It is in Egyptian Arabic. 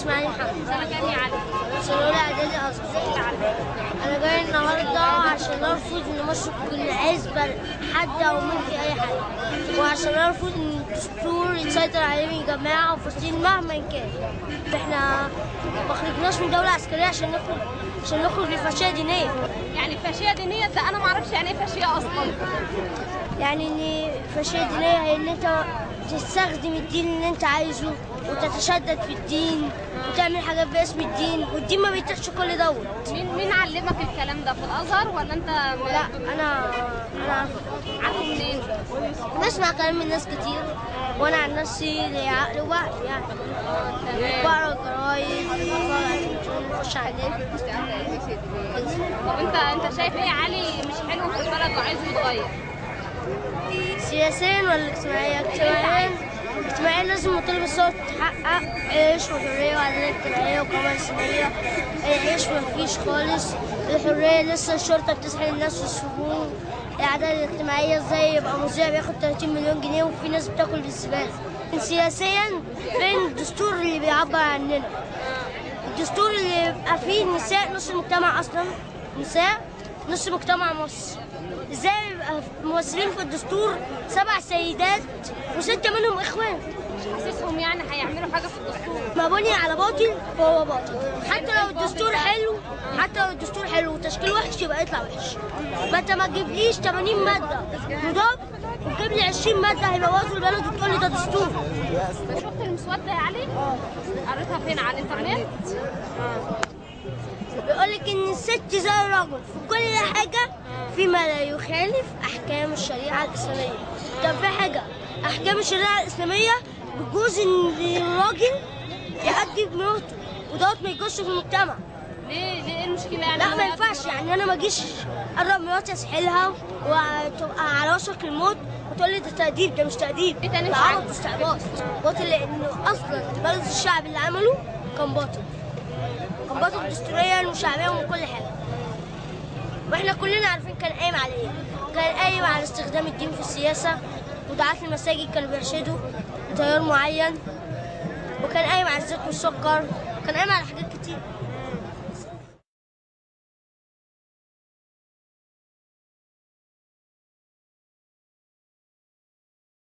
اسماعيل محمد سنة كام يا علي؟ سنة أولى إعدادي أصغر أنا جاي النهاردة عشان أرفض إن مصر تكون عزبة لحد أو ممكن أي حاجة وعشان أرفض إن الدستور يتسيطر عليه من جماعة وفلسطين مهما كان إحنا ما خرجناش من دولة عسكرية عشان نخرج عشان نخرج لفاشية دينية يعني فاشية دينية ده أنا معرفش يعني إيه فاشية أصلا يعني ان فاشيه دينيه هي ان انت تستخدم الدين اللي انت عايزه وتتشدد في الدين وتعمل حاجات باسم الدين والدين ما بيتاخدش كل دوت مين مين علمك الكلام ده في الأزهر ولا أنت لا انا انا عارفه عارفه منين؟ بسمع كلام من ناس كتير وانا عن نفسي لي عقل وبعرف يعني تمام بقرا الجرايد بتفرج على التلفزيون بخش على النت طب أنت أنت شايف إيه يا علي مش حلو في البلد وعايزه يتغير؟ سياسيا ولا اجتماعيا؟ اجتماعيا اجتماعيا لازم مطالب الثورة تتحقق عيش وحرية وعدالة اجتماعية وكمان سنية العيش مفيش خالص الحرية لسه الشرطة بتسحل الناس في السجون العدالة الاجتماعية ازاي يبقى مذيع بياخد 30 مليون جنيه وفي ناس بتاكل بالزبالة سياسيا فين الدستور اللي بيعبر عننا الدستور اللي يبقى فيه نساء نص المجتمع اصلا نساء نص مجتمع مصر ازاي يبقى ممثلين في الدستور سبع سيدات وستة منهم اخوان حاسسهم يعني هيعملوا حاجة في الدستور مبني على باطل فهو باطل حتى لو الدستور حلو حتى لو الدستور حلو وتشكيل وحش يبقى يطلع وحش ما انت ما تجيبليش 80 ماده مضاد وتجيب لي 20 ماده هيبوظوا البلد وتقول لي ده دستور شفت المسودة يا علي؟ قريتها فين على الإنترنت؟ بيقول لك ان الست زي الرجل في كل حاجه فيما لا يخالف احكام الشريعه الاسلاميه طب في حاجه احكام الشريعه الاسلاميه بتجوز ان الراجل يأدب مراته ودوت ما يجوزش في المجتمع ليه ليه إيه المشكلة يعني؟ لا ما ينفعش يعني انا ما اجيش اقرب مراتي اسحلها وتبقى على وشك الموت وتقول لي ده تأديب ده مش تأديب إيه تاني ده مش عبط عاجبك؟ واستعباط باطل لانه اصلا بلد الشعب اللي عمله كان باطل كان باطل دستوريا وشعبيا وكل حاجه واحنا كلنا عارفين كان قايم على ايه كان قايم على استخدام الدين في السياسه ودعاة المساجد كانوا بيرشدوا لتيار معين وكان قايم على الزيت والسكر كان قايم على حاجات كتير